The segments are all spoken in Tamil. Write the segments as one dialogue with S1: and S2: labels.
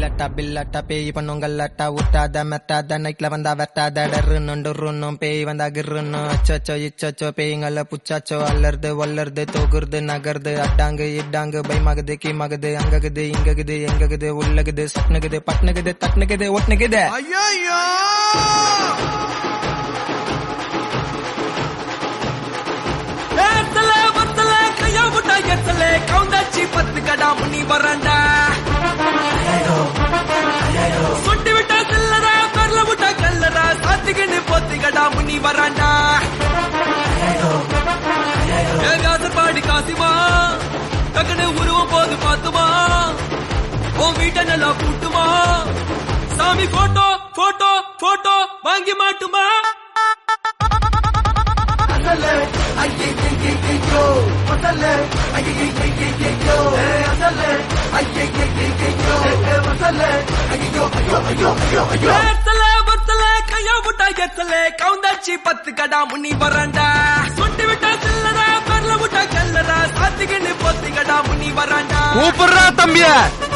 S1: கில்லட்டா பில்லட்டா பேய் பண்ணுங்கல்லட்டா விட்டாத மெட்டாத நைட்ல வந்தா வெட்டாத டர்ருன்னு டொர்ருன்னும் பேய் வந்தா கிர்ருன்னு அச்சச்சோ இச்சச்சோ பேய்ங்கள புச்சாச்சோ அல்லறது வல்லறது தொகுறது நகருது அட்டாங்கு இட்டாங்கு பயமாகுது கீமாகுது அங்ககுது இங்ககுது எங்ககுது உள்ளகுது சட்னுகுது பட்னுகுது தட்னுகுது ஒட்னுகுது
S2: ஐயோ
S3: ஏத்தல வத்தல கையா முட்டா எத்தல கவுந்தாச்சி பத்து கடா முனி வரண்டா சொட்டி விட்டா சில்லரா பெரல விட்டா கல்லரா சாத்திக்கின்னு போத்து கடா முனி வரண்டா ஏகாச பாடி காசிமா டக்குனு உருவம் போது பாத்துமா உன் வீட்டை நல்லா கூட்டுமா சாமி போட்டோ போட்டோ போட்டோ வாங்கி மாட்டுமா ஏத்தல பத்தல கையா முட்டா எத்தல கவுந்தாச்சி பத்து கடா முனி வரண்டா சுண்டி விட்டா சில்லரா பெரல விட்டா கல்லரா சாத்திக்கின்னு பொத்து கடா முனி வரண்டா
S2: கூப்பிடுறா தம்பிய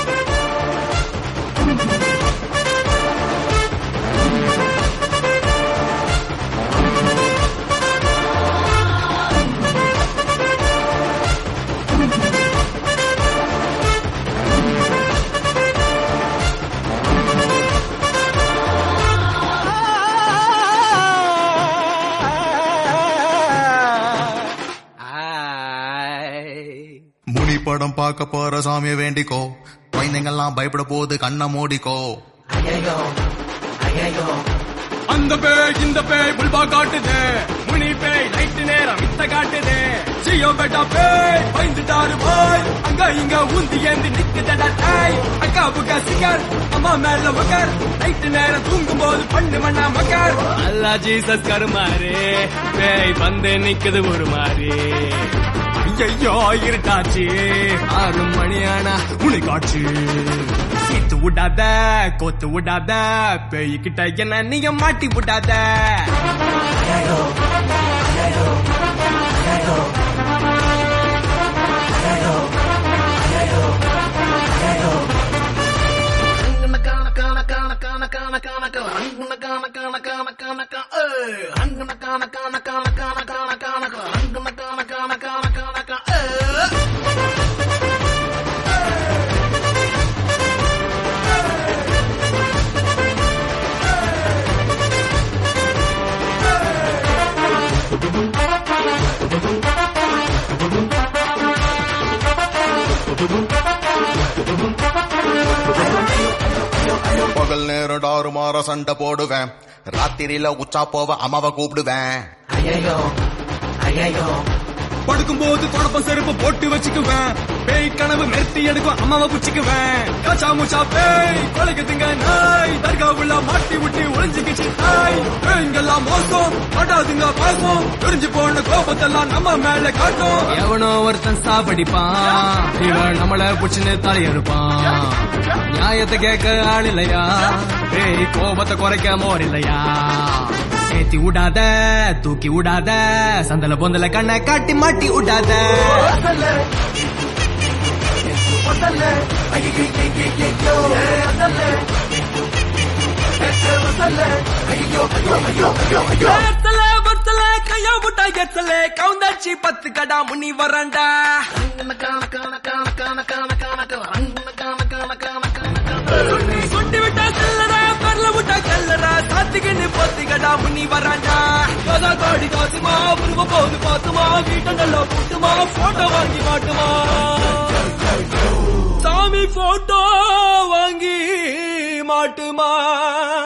S4: முனி படம் பார்க்க போற சாமியை வேண்டிக்கோ குழந்தைங்கள்லாம் பயப்பட போது கண்ணை மூடிக்கோ
S3: அந்த பேய் இந்த பேய் புல்பா காட்டுது முனி பேய் லைட் நேரம் வித்த காட்டுது ஜியோ பெட்டா பேய் பயந்துட்டாரு பாய் அங்க இங்க ஊந்தி ஏந்தி நிக்குதடா தாய் அக்கா புக்கா சிக்கர் அம்மா மேல உக்கர் லைட் நேரம் தூங்கும் போது பண்ணு மண்ணா மக்கர் அல்லா ஜீசஸ் கருமாரு பேய் வந்து நிக்குது ஒரு மாதிரி ஐயோ இருட்டாச்சு ஆறு மணியானா உனி காட்சி சீத்து விடாத கோத்து விடாத பேய்கிட்ட என்ன நீங்க மாட்டி விடாத
S4: பகல் நேரம் டாறு மாற சண்டை போடுவேன் ராத்திரியில உச்சா போவ அம்மாவை கூப்பிடுவேன்
S3: படுக்கும் போது தொடப்ப செருப்பு போட்டு வச்சுக்குவேன் பேய் கனவு மெருத்தி எடுக்கும் அம்மாவை புச்சுக்குவேன் காச்சா மூச்சா பேய் கொலைக்குதுங்க நாய் தர்கா உள்ள மாட்டி விட்டு ஒளிஞ்சுக்கிச்சு தாய் பேய்ங்கெல்லாம் மோசம் படாதுங்க பாசம் தெரிஞ்சு போன கோபத்தெல்லாம் நம்ம மேல காட்டும் எவனோ ஒருத்தன் சாப்படிப்பான் இவன் நம்மள புச்சுன்னு தலையெடுப்பான் நியாயத்தை கேட்க ஆள் இல்லையா பேய் கோபத்தை குறைக்க மோர் இல்லையா ஏத்தி விடாத தூக்கி விடாத சந்தல பொந்தல கண்ணை காட்டி மாட்டி விடாத ஏத்தல பத்தல கையா முட்டா எத்தல கவுந்தாச்சி பத்து கடா முனி வரண்டா சுண்டி விட்டா செல்லரா பெரல விட்டா கல்லரா சாத்திக்கின்னு பொத்தி கடா முனி வரண்டா கதா காடி காசுமா உருவ போது பாத்துமா வீட்டை நல்லா போட்டுமா போட்டோ வாங்கி மாட்டுமா சாமி போட்டோ வாங்கி மாட்டுமா